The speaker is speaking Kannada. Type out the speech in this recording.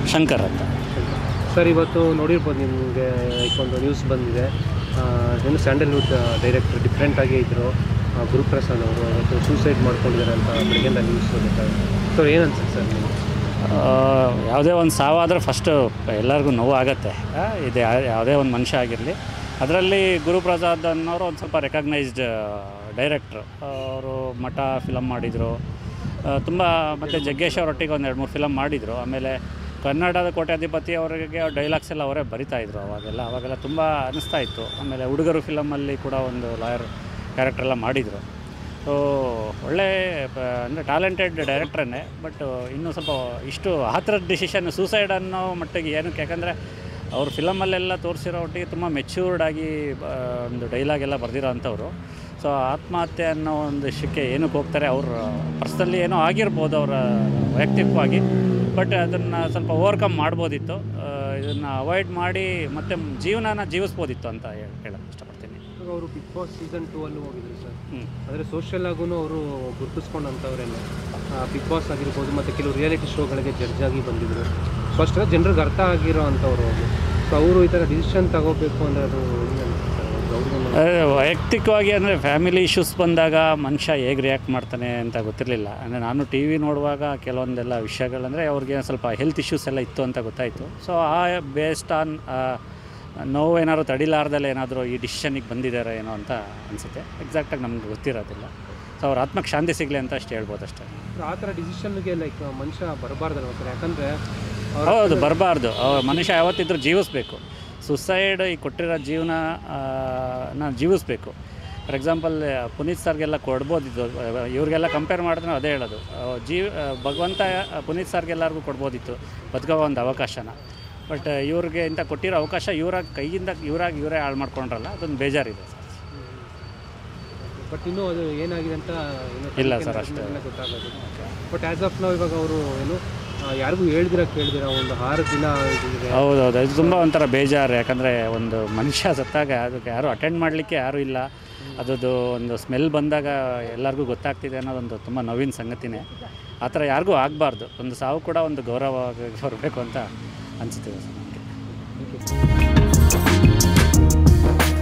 ಶಂಕರ್ ಅಂತ ಸರ್ ಇವತ್ತು ನೋಡಿರ್ಬೋದು ನಿಮಗೆ ಲೈಕ್ ಒಂದು ನ್ಯೂಸ್ ಬಂದಿದೆ ಆ, ಏನು ಸ್ಯಾಂಡಲ್ವುಡ್ ಡೈರೆಕ್ಟರ್ ಡಿಫ್ರೆಂಟಾಗಿ ಇದ್ದರು ಗುರುಪ್ರಸಾದ್ ಅವರು ಇವತ್ತು ಸೂಸೈಡ್ ಮಾಡ್ಕೊಂಡಿದ್ದಾರೆ ಅಂತ ಬೆಳಗ್ಗೆಯಿಂದ ನ್ಯೂಸ್ ಗೊತ್ತಾಗಿದೆ ಸೊ ಏನು ಅನ್ಸುತ್ತೆ ಸರ್ ನಿಮಗೆ ಆ, ಯಾವುದೇ ಒಂದು ಸಾವಾದರೆ ಫಸ್ಟು ಎಲ್ಲರಿಗೂ ನೋವು ಆಗುತ್ತೆ ಆ, ಇದು ಯಾ- ಯಾವುದೇ ಒಂದು ಮನುಷ್ಯ ಆಗಿರಲಿ ಅದರಲ್ಲಿ ಗುರುಪ್ರಸಾದ್ ಅನ್ನೋರು ಒಂದು ಸ್ವಲ್ಪ ರೆಕಗ್ನೈಸ್ಡ್ ಡೈರೆಕ್ಟ್ರು ಅವರು ಮಠ ಫಿಲಮ್ ಮಾಡಿದರು ತುಂಬ ಮತ್ತು ಜಗ್ಗೇಶ್ ಅವರೊಟ್ಟಿಗೆ ಒಂದು ಎರಡು ಮೂರು ಫಿಲಮ್ ಮಾಡಿದರು ಆಮೇಲೆ ಕನ್ನಡದ ಕೋಟ್ಯಾಧಿಪತಿ ಅವರಿಗೆ ಡೈಲಾಗ್ಸ್ ಎಲ್ಲ ಅವರೇ ಬರಿತಾಯಿದ್ರು ಅವಾಗೆಲ್ಲ ಅವಾಗೆಲ್ಲ ತುಂಬ ಅನ್ನಿಸ್ತಾ ಇತ್ತು ಆಮೇಲೆ ಹುಡುಗರು ಫಿಲಮಲ್ಲಿ ಕೂಡ ಒಂದು ಲಾಯರ್ ಕ್ಯಾರೆಕ್ಟರ್ ಎಲ್ಲ ಮಾಡಿದರು ಸೊ ಒಳ್ಳೆ ಅಂದರೆ ಟ್ಯಾಲೆಂಟೆಡ್ ಡೈರೆಕ್ಟ್ರನ್ನೇ ಬಟ್ ಇನ್ನೂ ಸ್ವಲ್ಪ ಇಷ್ಟು ಆ ಥರದ ಡಿಸಿಷನ್ ಸೂಸೈಡ್ ಅನ್ನೋ ಮಟ್ಟಿಗೆ ಏನಕ್ಕೆ ಯಾಕಂದರೆ ಅವ್ರ ಫಿಲಮಲ್ಲೆಲ್ಲ ತೋರಿಸಿರೋ ಒಟ್ಟಿಗೆ ತುಂಬ ಮೆಚ್ಯೂರ್ಡ್ ಆಗಿ ಆ, ಒಂದು ಡೈಲಾಗ್ ಎಲ್ಲ ಬರೆದಿರೋ ಅಂಥವ್ರು ಸೊ ಆತ್ಮಹತ್ಯೆ ಅನ್ನೋ ಒಂದು ವಿಷಯಕ್ಕೆ ಏನಕ್ಕೆ ಹೋಗ್ತಾರೆ ಅವ್ರ ಪರ್ಸ್ನಲಿ ಏನೋ ಆಗಿರ್ಬೋದು ಅವರ ವೈಯಕ್ತಿಕವಾಗಿ ಬಟ್ ಅದನ್ನು ಸ್ವಲ್ಪ ಓವರ್ಕಮ್ ಮಾಡ್ಬೋದಿತ್ತು ಇದನ್ನು ಅವಾಯ್ಡ್ ಮಾಡಿ ಮತ್ತೆ ಜೀವನನ ಜೀವಿಸ್ಬೋದಿತ್ತು ಅಂತ ಹೇಳಿ ಹೇಳೋಕ್ಕೆ ಇಷ್ಟಪಡ್ತೀನಿ ಇವಾಗ ಅವರು ಬಿಗ್ ಬಾಸ್ ಸೀಸನ್ ಟೂ ಅಲ್ಲೂ ಹೋಗಿದ್ರು ಸರ್ ಹ್ಞೂ ಆದರೆ ಸೋಷಿಯಲ್ ಆಗೂ ಅವರು ಗುರುತಿಸ್ಕೊಂಡಂಥವ್ರೆಲ್ಲ ಬಿಗ್ ಬಾಸ್ ಆಗಿರ್ಬೋದು ಮತ್ತು ಕೆಲವು ರಿಯಾಲಿಟಿ ಶೋಗಳಿಗೆ ಜಡ್ಜ್ ಆಗಿ ಬಂದಿದ್ರು ಸೊ ಅಷ್ಟೆಲ್ಲ ಜನರಿಗೆ ಅರ್ಥ ಆಗಿರೋ ಅಂಥವ್ರು ಅವರು ಸೊ ಅವರು ಈ ಥರ ಡಿಸಿಷನ್ ತಗೋಬೇಕು ಅಂದರೆ ಅದು ಹೆಂಗೆ ಅನ್ಸುತ್ತೆ ಸರ್ ಅವ್ರಿಗೂ ಅದೇ ವೈಯಕ್ತಿಕವಾಗಿ ಅಂದರೆ ಫ್ಯಾಮಿಲಿ ಇಶ್ಯೂಸ್ ಬಂದಾಗ ಮನುಷ್ಯ ಹೇಗೆ ರಿಯಾಕ್ಟ್ ಮಾಡ್ತಾನೆ ಅಂತ ಗೊತ್ತಿರಲಿಲ್ಲ ಅಂದರೆ ನಾನು ಟಿ ವಿ ನೋಡುವಾಗ ಕೆಲವೊಂದೆಲ್ಲ ವಿಷಯಗಳಂದರೆ ಅವ್ರಿಗೆ ಸ್ವಲ್ಪ ಹೆಲ್ತ್ ಇಶ್ಯೂಸ್ ಎಲ್ಲ ಇತ್ತು ಅಂತ ಗೊತ್ತಾಯಿತು ಸೊ ಆ ಬೇಸ್ಡ್ ಆನ್ ನೋವು ಏನಾದ್ರು ತಡಿಲಾರ್ದಲ್ಲೇ ಏನಾದರೂ ಈ ಡಿಸಿಷನಿಗೆ ಬಂದಿದ್ದಾರೆ ಏನೋ ಅಂತ ಅನಿಸುತ್ತೆ ಎಕ್ಸಾಕ್ಟಾಗಿ ನಮ್ಗೆ ಗೊತ್ತಿರೋದಿಲ್ಲ ಸೊ ಅವ್ರ ಆತ್ಮಕ್ಕೆ ಶಾಂತಿ ಸಿಗಲಿ ಅಂತ ಅಷ್ಟು ಹೇಳ್ಬೋದು ಅಷ್ಟೇ ಆ ಥರ ಡಿಸಿಷನ್ಗೆ ಲೈಕ್ ಮನುಷ್ಯ ಬರಬಾರ್ದಲ್ವ ಸರ್ ಯಾಕಂದರೆ ಹೌದು ಬರಬಾರ್ದು ಮನುಷ್ಯ ಯಾವತ್ತಿದ್ರೂ ಜೀವಿಸ್ಬೇಕು ಸುಸೈಡ್ ಈ ಕೊಟ್ಟಿರೋ ಜೀವನ ನಾ ಜೀವಿಸ್ಬೇಕು ಫಾರ್ ಎಕ್ಸಾಂಪಲ್ ಪುನೀತ್ ಸರ್ಗೆಲ್ಲ ಕೊಡ್ಬೋದಿತ್ತು ಇವ್ರಿಗೆಲ್ಲ ಕಂಪೇರ್ ಮಾಡಿದ್ರೆ ಅದೇ ಹೇಳೋದು ಆ, ಜೀವ ಆ, ಭಗವಂತ ಆ, ಪುನೀತ್ ಸರ್ಗೆಲ್ಲರಿಗೂ ಕೊಡ್ಬೋದಿತ್ತು ಬದುಕೋ ಒಂದು ಅವಕಾಶನ ಬಟ್ ಇವ್ರಿಗೆ ಇಂಥ ಕೊಟ್ಟಿರೋ ಅವಕಾಶ ಇವರಾಗ ಕೈಯಿಂದ ಇವರಾಗಿ ಇವರೇ ಹಾಳು ಮಾಡ್ಕೊಂಡ್ರಲ್ಲ ಅದೊಂದು ಬೇಜಾರಿದೆ ಸರ್ ಬಟ್ ಇನ್ನೂ ಅದು ಏನಾಗಿದೆ ಅಂತ ಇನ್ನೂ ಇಲ್ಲ ತನಿಖೆ ಸರ್, ನಡೆದ್ಮೇಲೆ ಅಷ್ಟೇ. ಗೊತ್ತಾಗೋದು ಬಟ್ ಆ್ಯಸ್ ಆಫ್ ನಾವು ಇವಾಗ ಅವರು ಏನು ಆ, ಯಾರಿಗೂ ಹೇಳ್ದಿರ ಕೇಳ್ದಿರ ಒಂದು ಆರು ದಿನ ಇದಿದೆ ಹೌದೌದು ಇದು ತುಂಬ ಒಂಥರ ಬೇಜಾರು ಯಾಕಂದರೆ ಒಂದು ಮನುಷ್ಯ ಸತ್ತಾಗ ಅದಕ್ಕೆ ಯಾರು ಅಟೆಂಡ್ ಮಾಡಲಿಕ್ಕೆ ಯಾರೂ ಇಲ್ಲ ಅದರದ್ದು ಒಂದು ಸ್ಮೆಲ್ ಬಂದಾಗ ಎಲ್ಲರಿಗೂ ಗೊತ್ತಾಗ್ತಿದೆ ಅನ್ನೋದೊಂದು ತುಂಬ ನೋವಿನ ಸಂಗತಿನೇ ಆ ಥರ ಯಾರಿಗೂ ಆಗಬಾರ್ದು ಒಂದು ಸಾವು ಕೂಡ ಒಂದು ಗೌರವವಾಗಿ ಬರಬೇಕು ಅಂತ ಅನಿಸುತ್ತಿದೆ ಸರ್ ನನಗೆ